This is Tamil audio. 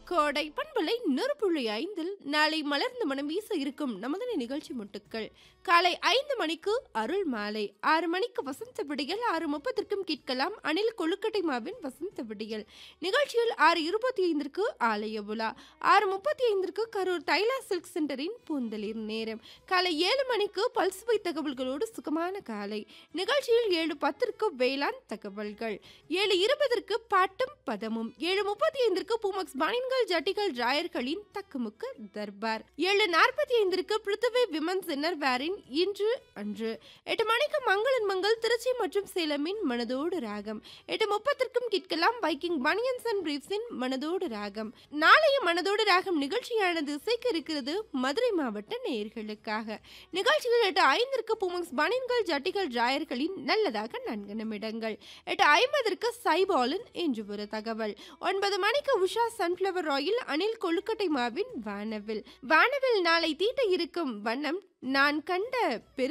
கோடை பண்பலை நெருப்புள்ளி ஐந்தில் நாளை மலர்ந்து மனம் வீச இருக்கும் நமது நிகழ்ச்சி முட்டுக்கள் காலை ஐந்து மணிக்கு அருள் மாலை ஆறு மணிக்கு வசந்த விடியல் ஆறு முப்பதற்கும் கேட்கலாம் அணில் கொழுக்கட்டை மாவின் வசந்த விடியல் நிகழ்ச்சியில் ஆறு இருபத்தி ஐந்திற்கு ஆலய விழா ஆறு முப்பத்தி ஐந்திற்கு கரூர் தைலா சில்க் சென்டரின் பூந்தளிர் நேரம் காலை ஏழு மணிக்கு பல்சுவை தகவல்களோடு சுகமான காலை நிகழ்ச்சியில் ஏழு பத்திற்கு வேளாண் தகவல்கள் ஏழு இருபதற்கு பாட்டும் பதமும் ஏழு முப்பத்தி ஐந்திற்கு பூமக்ஸ் பானின்கள் ஜட்டிகள் ராயர்களின் தக்குமுக்கு தர்பார் ஏழு நாற்பத்தி ஐந்திற்கு பிருத்திவி விமன் சின்னர் வேரின் இன்று அன்று எட்டு மணிக்கு மங்களன் மங்கள் திருச்சி மற்றும் சேலமின் மனதோடு ராகம் எட்டு முப்பத்திற்கும் கேட்கலாம் பைக்கிங் பனியன்ஸ் அண்ட் பிரீப்ஸின் மனதோடு ராகம் நாளைய மனதோடு ராகம் நிகழ்ச்சியானது இசைக்க இருக்கிறது மதுரை மாவட்ட நேயர்களுக்காக நிகழ்ச்சிகள் எட்டு ஐந்திற்கு பூமக்ஸ் பனியன்கள் ஜட்டிகள் ராயர்களின் நல்லதாக நான்கு நிமிடங்கள் எட்டு ஐம்பதற்கு சைபாலின் என்று ஒரு தகவல் ஒன்பது மணிக்கு உஷா சன்ஃப்ளவர் ஆயில் அணில் கொழுக்கட்டை மாவின் வானவில் வானவில் நாளை தீட்ட இருக்கும் வண்ணம் நான் கண்ட பெரு